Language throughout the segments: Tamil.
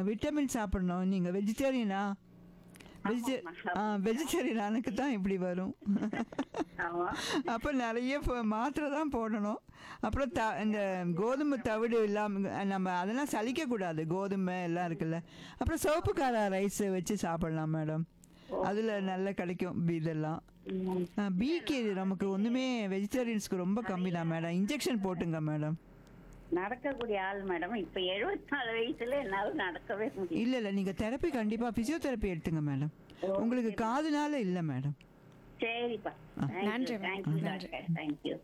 விட்டமின் சாப்பிடணும் நீங்கள் வெஜிடேரியனா வெஜிடே ஆ வெஜிடேரியனுக்கு தான் இப்படி வரும் ஆமா அப்போ நிறைய ஃப- மாத்திரை தான் போடணும் அப்புறம் த இந்த கோதுமை தவிடு இல்லாமல் நம்ம அதெல்லாம் சலிக்கக்கூடாது கோதுமை எல்லாம் இருக்குல்ல அப்புறம் சிவப்பு கார ரைஸ் வச்சு சாப்பிடலாம் மேடம் அதில் நல்லா கிடைக்கும் பி- இதெல்லாம் ம். பிக்கு நமக்கு ஒன்றுமே வெஜிடேரியன்ஸ்க்கு ரொம்ப கம்மி தான் மேடம் இன்ஜெக்ஷன் போட்டுங்க மேடம் நடக்கக்கூடிய ஆள் மேடம் இப்ப எழுபத்தி நாலு வயசுல என்னால நடக்கவே முடியும் இல்லை இல்லை நீங்கள் தெரப்பி கண்டிப்பாக ஃபிசியோதெரப்பி எடுத்துங்க மேடம் உங்களுக்கு காதுனால இல்லை மேடம் சரிப்பா நன்றி, தேங்க்யூ நன்றி. டாக்டர் தேங்க்யூ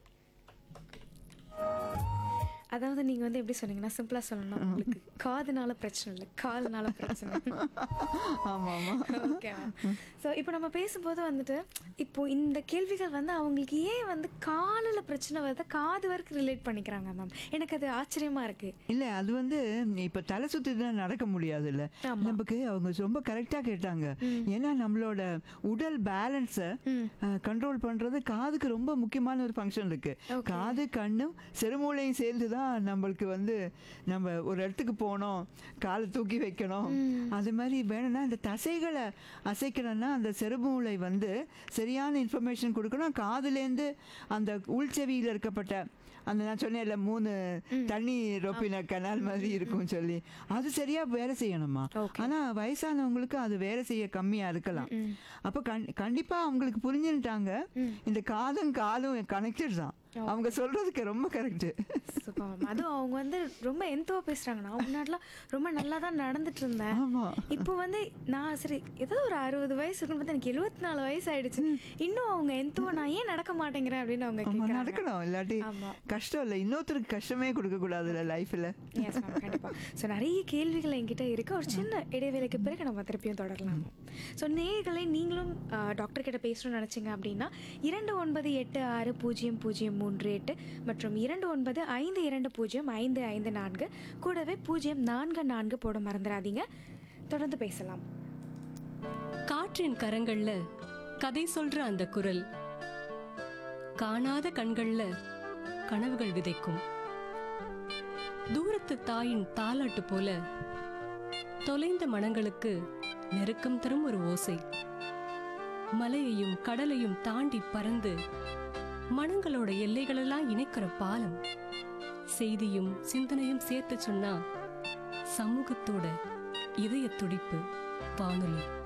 அதாவது நீங்க வந்து எப்படி சொன்னீங்கன்னா சிம்பிளா சொல்லணும் உங்களுக்கு காதுனால பிரச்சனை இல்லை கால்னால பிரச்சனை ஆமாம் ஆமாம் ஓகே ஸோ இப்போ நம்ம பேசும்போது வந்துட்டு இப்போ இந்த கேள்விகள் வந்து அவங்களுக்கு ஏன் வந்து காலில் பிரச்சனை வருது காது வரைக்கும் ரிலேட் பண்ணிக்கிறாங்க மேம் எனக்கு அது ஆச்சரியமா இருக்கு இல்லை அது வந்து இப்போ தலை சுற்றினா நடக்க முடியாதுல்ல ஆமா. நமக்கு அவங்க ரொம்ப கரெக்டாக கேட்டாங்க ஏன்னா நம்மளோட உடல் பேலன்ஸை கண்ட்ரோல் பண்ணுறது காதுக்கு ரொம்ப முக்கியமான ஒரு ஃபங்க்ஷன் இருக்கு Okay. காது கண்ணும் செருமூளையும் சேர்ந்து தான் நம்மளுக்கு வந்து நம்ம ஒரு இடத்துக்கு போனோம் காலை தூக்கி வைக்கணும் அது மாதிரி வேணும்னா இந்த தசைகளை அசைக்கணும்னா அந்த செருமூளை வந்து சரியான இன்ஃபர்மேஷன் கொடுக்கணும் காதுலேருந்து அந்த உள்செவியில் இருக்கப்பட்ட அந்த நான் சொன்னேன்ல மூணு தண்ணி ரொப்பின கனால் மாதிரி இருக்கும் சொல்லி அது சரியா வேலை செய்யணுமா Okay. ஆனா வயசானவங்களுக்கு அது வேலை செய்ய கம்மியா இருக்கலாம் அப்ப கண்- கண்டிப்பா அவங்களுக்கு புரிஞ்சுட்டாங்க இந்த காதும் காலும் கனெக்டட் தான் அவங்க சொல்றதுக்கு ரொம்ப கரெக்ட் சூப்பர் மேம் அதுவும் அவங்க வந்து ரொம்ப எந்தவோ பேசுறாங்க நான் முன்னாடிலாம் ரொம்ப நல்லா தான் நடந்துட்டு இருந்தேன் ஆமா இப்போ வந்து நான் சரி ஏதோ ஒரு அறுபது வயசு இருக்குன்னு பார்த்தா எனக்கு எழுபத்தி நாலு வயசு ஆயிடுச்சு இன்னும் அவங்க எந்தவோ நான் ஏன் நடக்க மாட்டேங்கிறேன் அப்படின்னு அவங்க ஆமா கேட்குறாங்க நடக்கணும் இல்லாட்டி ஆமா. கஷ்டம் இல்லை இன்னொருத்தருக்கு கஷ்டமே கொடுக்க கூடாதுல்ல லைஃப்ல எஸ் மேம் கண்டிப்பாக ஸோ நிறைய கேள்விகள் என்கிட்ட இருக்கு ஒரு சின்ன இடைவேளைக்கு பிறகு நம்ம திருப்பியும் தொடரலாம் ஸோ நேர்களை நீங்களும் டாக்டர் கிட்ட பேசணும்னு நினச்சிங்க அப்படின்னா இரண்டு ஒன்பது எட்டு ஆறு பூஜ்ஜியம் பூஜ்ஜியம் மூன்று எட்டு மற்றும் இரண்டு ஒன்பது ஐந்து இரண்டு பூஜ்ஜியம் ஐந்து ஐந்து நான்கு கூடவே பூஜ்ஜியம் நான்கு நான்கு போட மறந்துடாதீங்க தொடர்ந்து பேசலாம் காற்றின் கரங்கள்ல கதை சொல்ற அந்த குரல் காணாத கண்கள்ல கனவுகள் விதைக்கும் தூரத்து தாயின் தாலாட்டு போல தொலைந்த மனங்களுக்கு நெருக்கம் தரும் ஒரு ஓசை மலையையும் கடலையும் தாண்டி பறந்து மனங்களோட எல்லைகளெல்லாம் இணைக்கிற பாலம் செய்தியும் சிந்தனையும் சேர்த்து சொன்னா சமூகத்தோட இதய துடிப்பு வானொலி